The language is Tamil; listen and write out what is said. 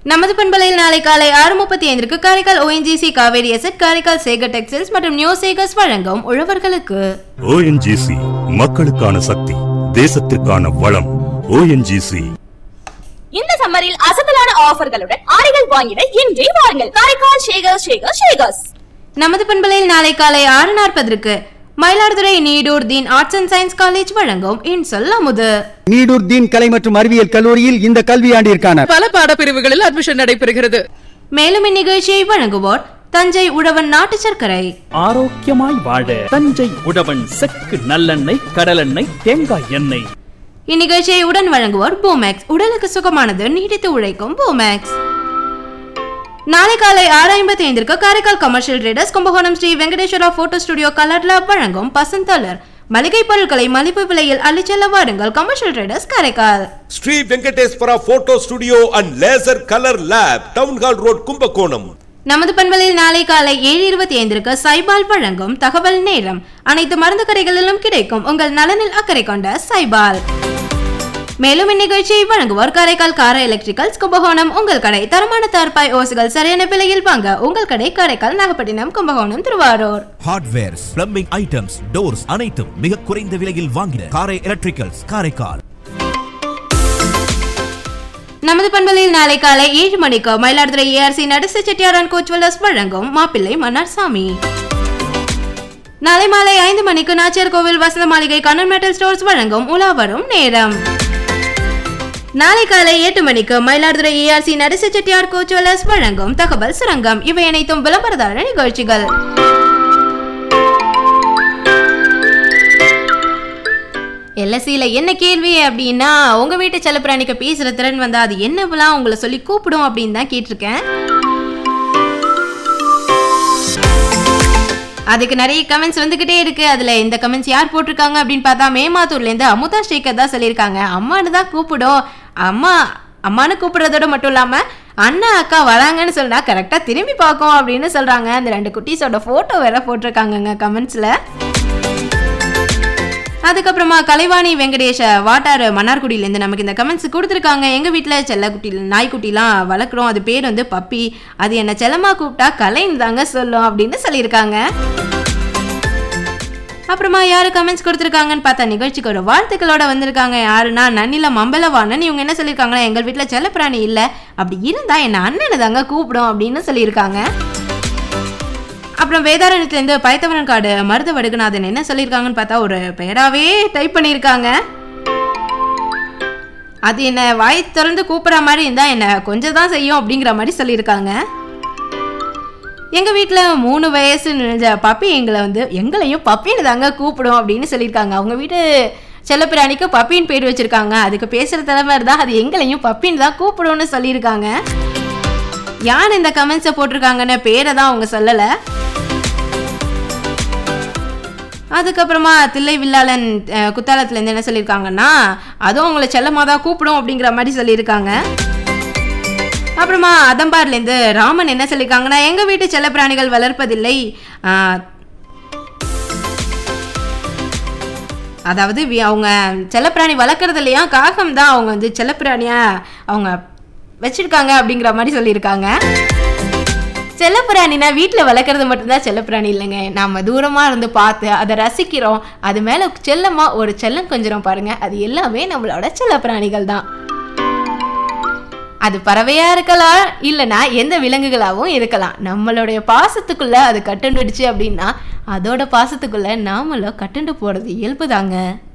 நமது பண்பலையில் நாளை காலை ஆறு முப்பத்தி ஐந்திற்கு Karaikal ONGC Cauvery asset Karaikal Sekar textiles மற்றும் நியூ சேகர்ஸ் வழங்கும் உழவர்களுக்கு ஓஎன்ஜிசி மக்களுக்கான சக்தி தேசத்திற்கான வளம் ஓஎன்ஜிசி இந்த சம்மரில் அசத்தலான ஆஃபர்களுடன் ஆடைகள் வாங்கிட இன்றே வாருங்கள் காரைக்கால் ஷேகர் ஷேகர் ஷேகர்ஸ் நமது பண்பலையில் நாளை காலை ஆறு நாற்பதற்கு Mayiladuthurai Needur Deen arts and science college வழங்கும் இன்சொல் அமுது நீடூர் தீன் கலை மற்றும் அறிவியல் கல்லூரியில் இந்த கல்வியாண்டிற்கான பல பாடப்பிரிவுகளில் அட்மிஷன் நடைபெறுகிறது மேலும் இந்நிகழ்ச்சியை வழங்குவோர் தஞ்சை உழவன் நாட்டு சர்க்கரை ஆரோக்கியமாய் வாழ தஞ்சை உழவன் செக்கு நல்லெண்ணெய் கடலெண்ணெய் தேங்காய் எண்ணெய் இந்நிகழ்ச்சியை உடன் வழங்குவோர் பூமேக்ஸ் உடலுக்கு சுகமானது நீடித்து உழைக்கும் பூமேக்ஸ் நாளை காலை ஆறு ஐம்பத்தி ஐந்திற்கு Karaikal commercial traders Kumbakonam Sri Venkateswara photo studio colour lab வழங்கும் பசந்தலர் மளிகை பொருட்களை மலிவு விலையில் அள்ளிச்செல்ல வாருங்கள் commercial traders Karaikal Sri Venkateswara photo studio and laser colour lab town hall road Kumbakonam நமது பண்பலில் நாளை காலை ஏழு இருபத்தி ஐந்திற்கு சைபால் வழங்கும் தகவல் நேரம் அனைத்து மருந்து கடைகளிலும் கிடைக்கும் உங்கள் நலனில் அக்கறை கொண்ட சைபால் மேலும் இந்நிகழ்ச்சியை வழங்குவோர் காரைக்கால் கார எலக்ட்ரிக்கல்ஸ் கும்பகோணம் உங்கள் கடை தரமான தார்பாய் ஓசுகள் சரியான விலையில் வாங்க உங்கள் கடை Karaikal Nagapattinam Kumbakonam Thiruvarur hardwares plumbing items doors அனைத்தும் மிக குறைந்த விலையில் வாங்கின காரை எலக்ட்ரிக்கல்ஸ் காரைக்கால் நமது பண்பலில் நாளை காலை ஏழு மணிக்கு மயிலாடுதுறை ஏஆர்சி நடிச செட்டியாரன் கோச்வல்லர்ஸ் வழங்கும் மாப்பிள்ளை மன்னார் சாமி நாளை மாலை ஐந்து மணிக்கு நாச்சியார் கோவில் வசந்த மாளிகை கண்ணன் மெட்டல் ஸ்டோர்ஸ் வழங்கும் உலா வரும் நேரம் நாளை காலை எட்டு மணிக்கு மயிலாடுதுறை ஏஆர்சி நடிச செட்டியார் கோச்வல்லர்ஸ் வழங்கும் தகவல் சுரங்கம் இவை அனைத்தும் விளம்பரதார நிகழ்ச்சிகள் எல்எஸ்சியில் என்ன கேள்வி அப்படின்னா உங்கள் வீட்டு செல்லப்பிராணிக்கு பேசுகிற திறன் வந்தால் அது என்னவெல்லாம் உங்களை சொல்லி கூப்பிடும் அப்படின்னு தான் கேட்டிருக்கேன் அதுக்கு நிறைய கமெண்ட்ஸ் வந்துகிட்டே இருக்கு அதில் இந்த கமெண்ட்ஸ் யார் போட்டிருக்காங்க அப்படின்னு பார்த்தா மேமாத்தூர்லேருந்து அமுதா ஸ்ரீகர் தான் சொல்லியிருக்காங்க அம்மானு தான் கூப்பிடும் அம்மா அம்மானு கூப்பிடுறதோட மட்டும் இல்லாமல் அண்ணா அக்கா வராங்கன்னு சொன்னா கரெக்டாக திரும்பி பார்க்கும் அப்படின்னு சொல்கிறாங்க அந்த ரெண்டு குட்டீஸோட ஃபோட்டோ வேற போட்டிருக்காங்கங்க கமெண்ட்ஸில் அதுக்கப்புறமா கலைவாணி வெங்கடேஷ வாட்டார் மன்னார்குடியிலேருந்து நமக்கு இந்த கமெண்ட்ஸ் கொடுத்துருக்காங்க எங்கள் வீட்டில் செல்லக்குட்டி நாய்க்குட்டிலாம் வளர்க்குறோம் அது பேர் வந்து பப்பி அது என்ன செல்லமா கூப்பிட்டா கலைன்னு தாங்க சொல்லும் அப்படின்னு சொல்லியிருக்காங்க அப்புறமா யாரு கமெண்ட்ஸ் கொடுத்துருக்காங்கன்னு பார்த்தா நிகழ்ச்சிக்கு ஒரு வாழ்த்துக்களோட வந்திருக்காங்க யாருன்னா நன்னில மம்பலவாணன் இவங்க என்ன சொல்லியிருக்காங்கன்னா எங்கள் வீட்டில் செல்லப்பிராணி இல்லை அப்படி இருந்தா என்ன அண்ணனை தாங்க கூப்பிடும் அப்படின்னு சொல்லியிருக்காங்க அப்புறம் வேதாரண்யத்துலேருந்து பயத்தவரன் காடு மருத வடுகநாதன் என்ன சொல்லியிருக்காங்கன்னு பார்த்தா ஒரு பெயராகவே டைப் பண்ணியிருக்காங்க அது என்ன வாய் திறந்து கூப்பிட்ற மாதிரி இருந்தால் என்ன கொஞ்சம் தான் செய்யும் அப்படிங்கிற மாதிரி சொல்லியிருக்காங்க எங்கள் வீட்டில் மூணு வயசு நினைஞ்ச பப்பி எங்களை வந்து எங்களையும் பப்பின்னு தாங்க கூப்பிடும் அப்படின்னு சொல்லியிருக்காங்க அவங்க வீட்டு செல்லப்பிராணிக்கு பப்பின்னு பேர் வச்சுருக்காங்க அதுக்கு பேசுகிற தலைமை தான் அது எங்களையும் பப்பின்னு தான் கூப்பிடும்னு சொல்லியிருக்காங்க யார் இந்த கமெண்ட்ஸை போட்டிருக்காங்கன்னு பேரை தான் அவங்க சொல்லலை அதுக்கப்புறமா தில்லை வில்லாளன் அஹ், குத்தாலத்துலேருந்து என்ன சொல்லியிருக்காங்கன்னா அதுவும் உங்களை செல்லமாக தான் கூப்பிடும் அப்படிங்கிற மாதிரி சொல்லியிருக்காங்க அப்புறமா அதம்பார்லேருந்து ராமன் என்ன சொல்லியிருக்காங்கன்னா எங்கள் வீட்டு செல்லப்பிராணிகள் வளர்ப்பதில்லை ஆஹ், அதாவது வி- அவங்க செல்லப்பிராணி வளர்க்குறது இல்லையா காகம் தான் அவங்க வந்து செல்லப்பிராணியா அவங்க வச்சிருக்காங்க அப்படிங்கிற மாதிரி சொல்லியிருக்காங்க செல்லப்பிராணினா வீட்டில் வளர்க்குறது மட்டும்தான் செல்லப்பிராணி இல்லைங்க நம்ம தூரமாக இருந்து பார்த்து அதை ரசிக்கிறோம் அது மேலே செல்லமாக ஒரு செல்லம் கொஞ்சம் பாருங்க அது எல்லாமே நம்மளோட செல்லப்பிராணிகள் தான் அது பறவையா இருக்கலாம் இல்லைன்னா எந்த விலங்குகளாகவும் இருக்கலாம் நம்மளுடைய பாசத்துக்குள்ள அது கட்டுண்டுடுச்சு அப்படின்னா அதோட பாசத்துக்குள்ள நாமளும் கட்டுண்டு போறது இயல்புதாங்க